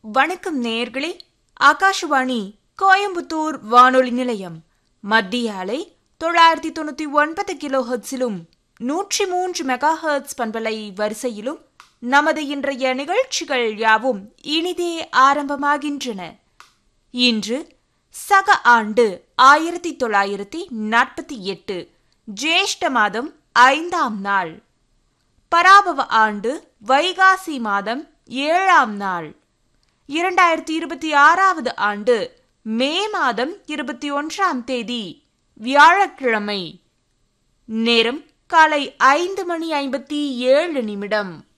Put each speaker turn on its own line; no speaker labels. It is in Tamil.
வணக்கம் நேயர்களே ஆகாஷவாணி கோயம்புத்தூர் வானொலி நிலையம் மத்திய அலை தொள்ளாயிரத்தி தொண்ணூத்தி ஒன்பது கிலோ ஹெர்ட்ஸிலும் நூற்றி மூன்று மெகா ஹெர்ட்ஸ் பண்பலை வரிசையிலும் நமது இன்றைய நிகழ்ச்சிகள் யாவும் இனிதே ஆரம்பமாகின்றன இன்று சக ஆண்டு ஆயிரத்தி தொள்ளாயிரத்தி நாற்பத்தி எட்டு ஜேஷ்ட மாதம் ஐந்தாம் நாள் பராபவ ஆண்டு வைகாசி மாதம் ஏழாம் நாள் இரண்டாயிரத்தி இருபத்தி ஆறாவது ஆண்டு மே மாதம் இருபத்தி ஒன்றாம் தேதி வியாழக்கிழமை நேரம் காலை ஐந்து மணி ஐம்பத்தி ஏழு நிமிடம்